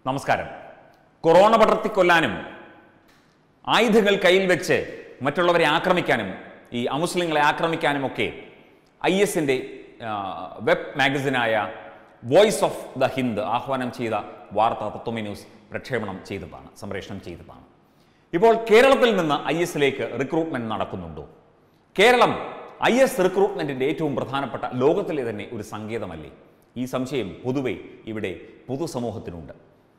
നമസ്കാരം കൊറോണ പടർത്തിക്കൊല്ലാനും ആയുധങ്ങൾ കയ്യിൽ വെച്ച് മറ്റുള്ളവരെ ആക്രമിക്കാനും ഈ അമുസ്ലിങ്ങളെ ആക്രമിക്കാനും ഒക്കെ ഐ എസിൻ്റെ വെബ് മാഗസിനായ വോയിസ് ഓഫ് ദ ഹിന്ദ് ആഹ്വാനം ചെയ്ത വാർത്ത തത്വമി ന്യൂസ് പ്രക്ഷേപണം ചെയ്തതാണ് സംപ്രേഷണം ചെയ്തതാണ് ഇപ്പോൾ കേരളത്തിൽ നിന്ന് ഐ എസിലേക്ക് റിക്രൂട്ട്മെന്റ് നടക്കുന്നുണ്ടോ കേരളം ഐ എസ് റിക്രൂട്ട്മെന്റിന്റെ ഏറ്റവും പ്രധാനപ്പെട്ട ലോകത്തിലെ തന്നെ ഒരു സങ്കേതമല്ലേ ഈ സംശയം പൊതുവെ ഇവിടെ പൊതുസമൂഹത്തിനുണ്ട്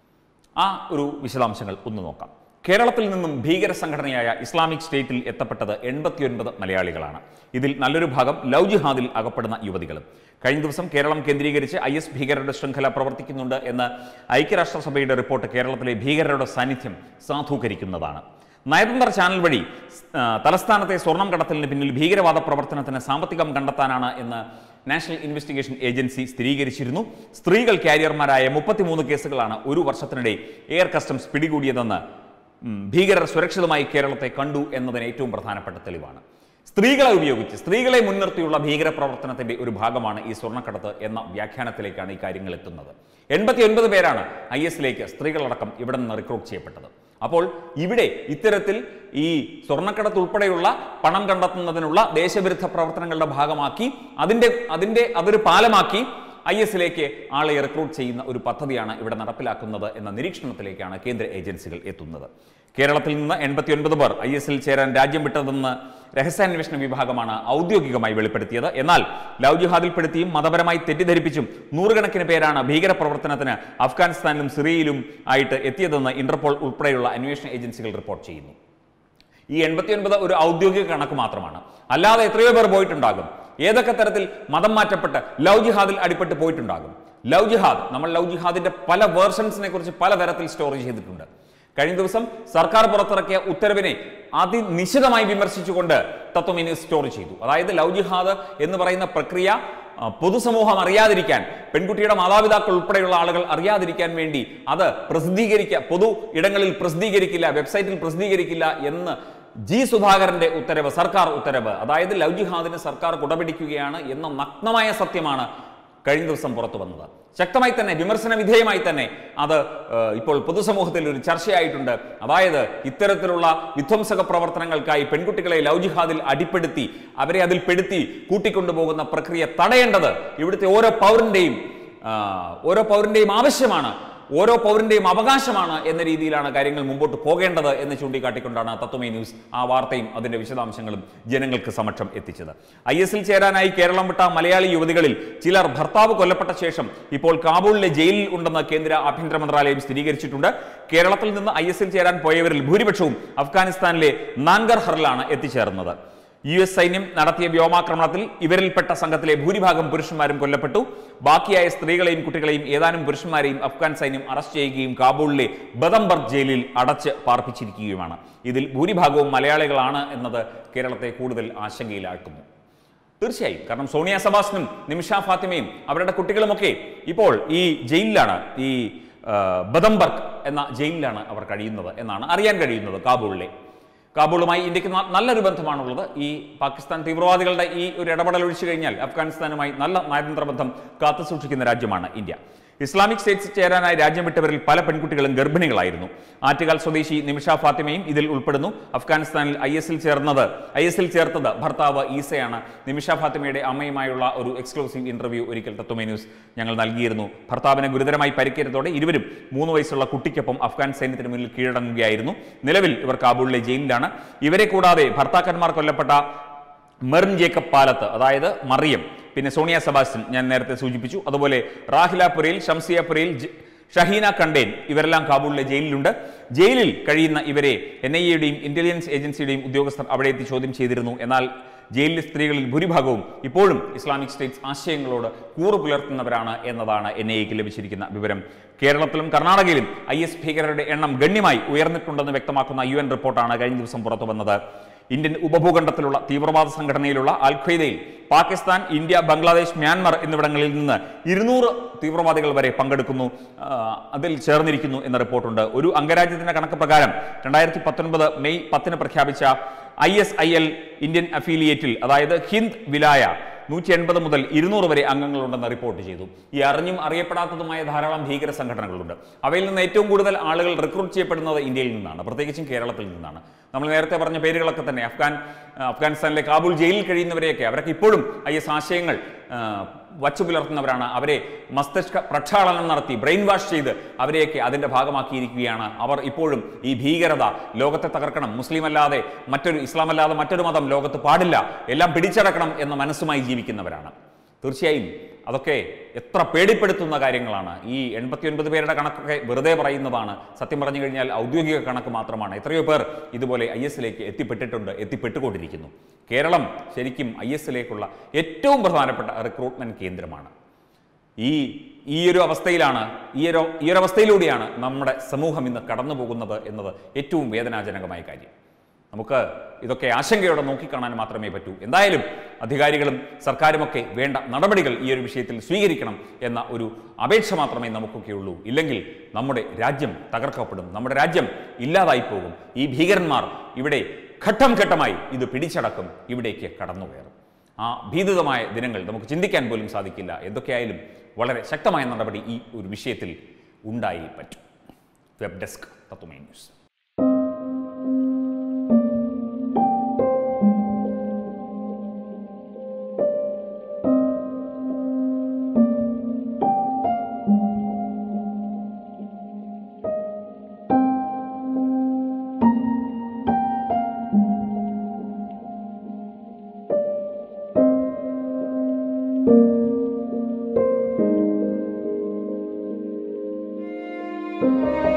ആ ഒരു വിശദാംശങ്ങൾ ഒന്ന് നോക്കാം കേരളത്തിൽ നിന്നും ഭീകര സംഘടനയായ ഇസ്ലാമിക് സ്റ്റേറ്റിൽ എത്തപ്പെട്ടത് എൺപത്തിയൊൻപത് മലയാളികളാണ് ഇതിൽ നല്ലൊരു ഭാഗം ലവ് ജിഹാദിൽ അകപ്പെടുന്ന യുവതികളും കഴിഞ്ഞ ദിവസം കേരളം കേന്ദ്രീകരിച്ച് ഐ എസ് ഭീകരരുടെ ശൃംഖല പ്രവർത്തിക്കുന്നുണ്ട് എന്ന് ഐക്യരാഷ്ട്രസഭയുടെ റിപ്പോർട്ട് കേരളത്തിലെ ഭീകരരുടെ സാന്നിധ്യം സാധൂകരിക്കുന്നതാണ് നയതന്ത്ര ചാനൽ വഴി ആ, തലസ്ഥാനത്തെ സ്വർണം കടത്തലിന് പിന്നിൽ ഭീകരവാദ പ്രവർത്തനത്തിന് സാമ്പത്തികം കണ്ടെത്താനാണ് എന്ന് നാഷണൽ ഇൻവെസ്റ്റിഗേഷൻ ഏജൻസി സ്ഥിരീകരിച്ചിരുന്നു സ്ത്രീകൾ ക്യാരിയർമാരായ മുപ്പത്തിമൂന്ന് കേസുകളാണ് ഒരു വർഷത്തിനിടെ എയർ കസ്റ്റംസ് പിടികൂടിയതെന്ന് ഉം, ഭീകരർ സുരക്ഷിതമായി കേരളത്തെ കണ്ടു എന്നതിന് ഏറ്റവും പ്രധാനപ്പെട്ട തെളിവാണ് സ്ത്രീകളെ ഉപയോഗിച്ച് സ്ത്രീകളെ മുൻനിർത്തിയുള്ള ഭീകര പ്രവർത്തനത്തിന്റെ ഒരു ഭാഗമാണ് ഈ സ്വർണ്ണക്കടത്ത് എന്ന വ്യാഖ്യാനത്തിലേക്കാണ് ഈ കാര്യങ്ങൾ എത്തുന്നത് എൺപത്തി ഒൻപത് പേരാണ് ഐ എസിലേക്ക് സ്ത്രീകളടക്കം ഇവിടെ നിന്ന് റിക്രൂട്ട് ചെയ്യപ്പെട്ടത് അപ്പോൾ ഇവിടെ ഇത്തരത്തിൽ ഈ സ്വർണ്ണക്കടത്ത് ഉൾപ്പെടെയുള്ള പണം കണ്ടെത്തുന്നതിനുള്ള ദേശവിരുദ്ധ പ്രവർത്തനങ്ങളുടെ ഭാഗമാക്കി അതിൻ്റെ അതിൻ്റെ അതൊരു പാലമാക്കി ഐ എസിലേക്ക് ആളെ റിക്രൂട്ട് ചെയ്യുന്ന ഒരു പദ്ധതിയാണ് ഇവിടെ നടപ്പിലാക്കുന്നത് എന്ന നിരീക്ഷണത്തിലേക്കാണ് കേന്ദ്ര ഏജൻസികൾ എത്തുന്നത് കേരളത്തിൽ നിന്ന് എൺപത്തിയൊൻപത് പേർ ഐ എസിൽ ചേരാൻ രാജ്യം വിട്ടതെന്ന് രഹസ്യാന്വേഷണ വിഭാഗമാണ് ഔദ്യോഗികമായി വെളിപ്പെടുത്തിയത് എന്നാൽ ലവ് ജിഹാദിൽപ്പെടുത്തിയും മതപരമായി തെറ്റിദ്ധരിപ്പിച്ചും നൂറുകണക്കിന് പേരാണ് ഭീകരപ്രവർത്തനത്തിന് അഫ്ഗാനിസ്ഥാനിലും സിറിയയിലും ആയിട്ട് എത്തിയതെന്ന് ഇന്റർപോൾ ഉൾപ്പെടെയുള്ള അന്വേഷണ ഏജൻസികൾ റിപ്പോർട്ട് ചെയ്യുന്നു ഈ എൺപത്തിയൊൻപത് ഒരു ഔദ്യോഗിക കണക്ക് മാത്രമാണ് അല്ലാതെ എത്രയോ പേർ പോയിട്ടുണ്ടാകും ഏതൊക്കെ തരത്തിൽ മതം മാറ്റപ്പെട്ട് ലവ് ജിഹാദിൽ അടിപ്പെട്ട് പോയിട്ടുണ്ടാകും ലവ് ജിഹാദ് നമ്മൾ ലവ് ജിഹാദിന്റെ പല വേർഷൻസിനെ കുറിച്ച് പലതരത്തിൽ സ്റ്റോർ ചെയ്തിട്ടുണ്ട് കഴിഞ്ഞ ദിവസം സർക്കാർ പുറത്തിറക്കിയ ഉത്തരവിനെ അതിനിശിതമായി വിമർശിച്ചുകൊണ്ട് തത്വമിനി സ്റ്റോർ ചെയ്തു അതായത് ലവ് ജിഹാദ് എന്ന് പറയുന്ന പ്രക്രിയ ആ, പൊതുസമൂഹം അറിയാതിരിക്കാൻ പെൺകുട്ടിയുടെ മാതാപിതാക്കൾ ഉൾപ്പെടെയുള്ള ആളുകൾ അറിയാതിരിക്കാൻ വേണ്ടി അത് പ്രസിദ്ധീകരിക്കുക പൊതു ഇടങ്ങളിൽ പ്രസിദ്ധീകരിക്കില്ല വെബ്സൈറ്റിൽ പ്രസിദ്ധീകരിക്കില്ല എന്ന് ജി സുധാകരന്റെ ഉത്തരവ് സർക്കാർ ഉത്തരവ് അതായത് ലവ് ജിഹാദിന് സർക്കാർ കുടപിടിക്കുകയാണ് എന്ന നഗ്നമായ സത്യമാണ് കഴിഞ്ഞ ദിവസം പുറത്തു വന്നത് ശക്തമായി തന്നെ വിമർശന വിധേയമായി തന്നെ അത് ഏഹ്, ഇപ്പോൾ പൊതുസമൂഹത്തിൽ ഒരു ചർച്ചയായിട്ടുണ്ട് അതായത് ഇത്തരത്തിലുള്ള വിധ്വംസക പ്രവർത്തനങ്ങൾക്കായി പെൺകുട്ടികളെ ലവ് ജിഹാദിൽ അടിപ്പെടുത്തി അവരെ അതിൽ പെടുത്തി കൂട്ടിക്കൊണ്ടുപോകുന്ന പ്രക്രിയ തടയേണ്ടത് ഇവിടുത്തെ ഓരോ പൗരന്റെയും ആ, ഓരോ പൗരന്റെയും ആവശ്യമാണ് ഓരോ പൗരന്റെയും അവകാശമാണ് എന്ന രീതിയിലാണ് കാര്യങ്ങൾ മുമ്പോട്ട് പോകേണ്ടത് എന്ന് ചൂണ്ടിക്കാട്ടിക്കൊണ്ടാണ് തത്വമേ ന്യൂസ് ആ വാർത്തയും അതിന്റെ വിശദാംശങ്ങളും ജനങ്ങൾക്ക് സമക്ഷം എത്തിച്ചത് ഐ എസിൽ ചേരാനായി കേരളം വിട്ട മലയാളി യുവതികളിൽ ചിലർ ഭർത്താവ് കൊല്ലപ്പെട്ട ശേഷം ഇപ്പോൾ കാബൂളിലെ ജയിലിൽ ഉണ്ടെന്ന് കേന്ദ്ര ആഭ്യന്തര മന്ത്രാലയം സ്ഥിരീകരിച്ചിട്ടുണ്ട് കേരളത്തിൽ നിന്ന് ഐ എസിൽ ചേരാൻ പോയവരിൽ ഭൂരിപക്ഷവും അഫ്ഗാനിസ്ഥാനിലെ നാൻഗർഹറിലാണ് എത്തിച്ചേർന്നത് യു എസ് സൈന്യം നടത്തിയ വ്യോമാക്രമണത്തിൽ ഇവരിൽപ്പെട്ട സംഘത്തിലെ ഭൂരിഭാഗം പുരുഷന്മാരും കൊല്ലപ്പെട്ടു ബാക്കിയായ സ്ത്രീകളെയും കുട്ടികളെയും ഏതാനും പുരുഷന്മാരെയും അഫ്ഗാൻ സൈന്യം അറസ്റ്റ് ചെയ്യുകയും കാബൂളിലെ ബദംബർഗ് ജയിലിൽ അടച്ച് പാർപ്പിച്ചിരിക്കുകയുമാണ് ഇതിൽ ഭൂരിഭാഗവും മലയാളികളാണ് എന്നത് കേരളത്തെ കൂടുതൽ ആശങ്കയിലാക്കുന്നു തീർച്ചയായും കാരണം സോണിയ സബാസിനും നിമിഷ ഫാത്തിമയും അവരുടെ കുട്ടികളുമൊക്കെ ഇപ്പോൾ ഈ ജയിലിലാണ് ഈ ആ, ബദംബർഗ് എന്ന ജയിലിലാണ് അവർ കഴിയുന്നത് എന്നാണ് അറിയാൻ കഴിയുന്നത് കാബൂളിലെ കാബൂളുമായി ഇന്ത്യക്ക് ന- നല്ലൊരു ബന്ധമാണുള്ളത് ഈ പാകിസ്ഥാൻ തീവ്രവാദികളുടെ ഈ ഒരു ഇടപെടൽ ഒഴിച്ചു കഴിഞ്ഞാൽ അഫ്ഗാനിസ്ഥാനുമായി നല്ല നയതന്ത്ര ബന്ധം കാത്തുസൂക്ഷിക്കുന്ന രാജ്യമാണ് ഇന്ത്യ ഇസ്ലാമിക് സ്റ്റേറ്റ്സ് ചേരാനായി രാജ്യം വിട്ടവരിൽ പല പെൺകുട്ടികളും ഗർഭിണികളായിരുന്നു ആറ്റുകാൽ സ്വദേശി നിമിഷ ഫാത്തിമയും ഇതിൽ ഉൾപ്പെടുന്നു അഫ്ഗാനിസ്ഥാനിൽ ഐ എസിൽ ചേർന്നത് ഐ എസിൽ ചേർത്തത് ഭർത്താവ് ഈസയാണ് നിമിഷ ഫാത്തിമയുടെ അമ്മയുമായുള്ള ഒരു എക്സ്ക്ലൂസീവ് ഇന്റർവ്യൂ ഒരിക്കൽ തത്വമേ ന്യൂസ് ഞങ്ങൾ നൽകിയിരുന്നു ഭർത്താവിന് ഗുരുതരമായി പരിക്കേറ്റതോടെ ഇരുവരും മൂന്ന് വയസ്സുള്ള കുട്ടിക്കൊപ്പം അഫ്ഗാൻ സൈന്യത്തിന് മുന്നിൽ കീഴടങ്ങുകയായിരുന്നു നിലവിൽ ഇവർ കാബൂളിലെ ജയിലിലാണ് ഇവരെ കൂടാതെ ഭർത്താക്കന്മാർ കൊല്ലപ്പെട്ട മെറിൻ ജേക്കബ് പാലത്ത് അതായത് മറിയം പിന്നെ സോണിയ സെബാസ്റ്റ്യൻ ഞാൻ നേരത്തെ സൂചിപ്പിച്ചു അതുപോലെ റാഹിലാപുരയിൽ ഷംസിയാപുരയിൽ ജ- ഷഹീന കണ്ടേൻ ഇവരെല്ലാം കാബൂളിലെ ജയിലിലുണ്ട് ജയിലിൽ കഴിയുന്ന ഇവരെ എൻ ഐ എയുടെയും ഇന്റലിജൻസ് ഏജൻസിയുടെയും ഉദ്യോഗസ്ഥർ അവിടെ എത്തി ചോദ്യം ചെയ്തിരുന്നു എന്നാൽ ജയിലിലെ സ്ത്രീകളിൽ ഭൂരിഭാഗവും ഇപ്പോഴും ഇസ്ലാമിക് സ്റ്റേറ്റ്സ് ആശയങ്ങളോട് കൂറു പുലർത്തുന്നവരാണ് എന്നതാണ് എൻ ഐ എക്ക് ലഭിച്ചിരിക്കുന്ന വിവരം കേരളത്തിലും കർണാടകയിലും ഐ എസ് ഭീകരരുടെ എണ്ണം ഗണ്യമായി ഉയർന്നിട്ടുണ്ടെന്ന് വ്യക്തമാക്കുന്ന യു എൻ റിപ്പോർട്ടാണ് കഴിഞ്ഞ ദിവസം പുറത്തു വന്നത് ഇന്ത്യൻ ഉപഭൂഖണ്ഡത്തിലുള്ള തീവ്രവാദ സംഘടനയിലുള്ള അൽ ഖ്വയ്ദയിൽ പാകിസ്ഥാൻ ഇന്ത്യ ബംഗ്ലാദേശ് മ്യാൻമർ എന്നിവിടങ്ങളിൽ നിന്ന് ഇരുന്നൂറ് തീവ്രവാദികൾ വരെ പങ്കെടുക്കുന്നു ആ, അതിൽ ചേർന്നിരിക്കുന്നു എന്ന റിപ്പോർട്ടുണ്ട് ഒരു അംഗരാജ്യത്തിന്റെ കണക്ക് പ്രകാരം രണ്ടായിരത്തി പത്തൊൻപത് മെയ് പത്തിന് പ്രഖ്യാപിച്ച I S I L Indian അഫിലിയേറ്റിൽ അതായത് ഹിന്ദ് വിലായ നൂറ്റി എൺപത് മുതൽ ഇരുന്നൂറ് വരെ അംഗങ്ങളുണ്ടെന്ന് റിപ്പോർട്ട് ചെയ്തു ഈ അറിഞ്ഞും അറിയപ്പെടാത്തതുമായ ധാരാളം ഭീകര സംഘടനകളുണ്ട് അവയിൽ നിന്ന് ഏറ്റവും കൂടുതൽ ആളുകൾ റിക്രൂട്ട് ചെയ്യപ്പെടുന്നത് ഇന്ത്യയിൽ നിന്നാണ് പ്രത്യേകിച്ചും കേരളത്തിൽ നിന്നാണ് നമ്മൾ നേരത്തെ പറഞ്ഞ പേരുകളൊക്കെ തന്നെ അഫ്ഗാൻ ആ, അഫ്ഗാനിസ്ഥാനിലെ കാബൂൾ ജയിലിൽ കഴിയുന്നവരെയൊക്കെ അവരൊക്കെ ഇപ്പോഴും ഐ എസ് ആശയങ്ങൾ ആ, വച്ചു പുലർത്തുന്നവരാണ് അവരെ മസ്തിഷ്ക പ്രക്ഷാളനം നടത്തി ബ്രെയിൻ വാഷ് ചെയ്ത് അവരെയൊക്കെ അതിൻ്റെ ഭാഗമാക്കിയിരിക്കുകയാണ് അവർ ഇപ്പോഴും ഈ ഭീകരത ലോകത്തെ തകർക്കണം മുസ്ലിം അല്ലാതെ മറ്റൊരു ഇസ്ലാം അല്ലാതെ മറ്റൊരു മതം ലോകത്ത് പാടില്ല എല്ലാം പിടിച്ചടക്കണം എന്ന മനസ്സുമായി ജീവിക്കുന്നവരാണ് തീർച്ചയായും അതൊക്കെ എത്ര പേടിപ്പെടുത്തുന്ന കാര്യങ്ങളാണ് ഈ എൺപത്തിയൊൻപത് പേരുടെ കണക്കൊക്കെ വെറുതെ പറയുന്നതാണ് സത്യം പറഞ്ഞു കഴിഞ്ഞാൽ ഔദ്യോഗിക കണക്ക് മാത്രമാണ് എത്രയോ പേർ ഇതുപോലെ ഐ എസിലേക്ക് എത്തിപ്പെട്ടിട്ടുണ്ട് എത്തിപ്പെട്ടുകൊണ്ടിരിക്കുന്നു കേരളം ശരിക്കും ഐ എസിലേക്കുള്ള ഏറ്റവും പ്രധാനപ്പെട്ട റിക്രൂട്ട്മെന്റ് കേന്ദ്രമാണ് ഈ ഈ ഒരു അവസ്ഥയിലാണ് ഈ ഒരു ഈ ഒരു അവസ്ഥയിലൂടെയാണ് നമ്മുടെ സമൂഹം ഇന്ന് കടന്നു പോകുന്നത് എന്നത് ഏറ്റവും വേദനാജനകമായ കാര്യം നമുക്ക് ഇതൊക്കെ ആശങ്കയോടെ നോക്കിക്കാണാൻ മാത്രമേ പറ്റൂ എന്തായാലും അധികാരികളും സർക്കാരുമൊക്കെ വേണ്ട നടപടികൾ ഈ ഒരു വിഷയത്തിൽ സ്വീകരിക്കണം എന്ന ഒരു അപേക്ഷ മാത്രമേ നമുക്കൊക്കെ ഉള്ളൂ ഇല്ലെങ്കിൽ നമ്മുടെ രാജ്യം തകർക്കപ്പെടും നമ്മുടെ രാജ്യം ഇല്ലാതായി പോകും ഈ ഭീകരന്മാർ ഇവിടെ ഘട്ടം ഘട്ടമായി ഇത് പിടിച്ചടക്കും ഇവിടേക്ക് കടന്നു കയറും ആ ഭീതിതമായ ദിനങ്ങൾ നമുക്ക് ചിന്തിക്കാൻ പോലും സാധിക്കില്ല എന്തൊക്കെയായാലും വളരെ ശക്തമായ നടപടി ഈ ഒരു വിഷയത്തിൽ ഉണ്ടായി പറ്റും web desk Tatwamayi news thank you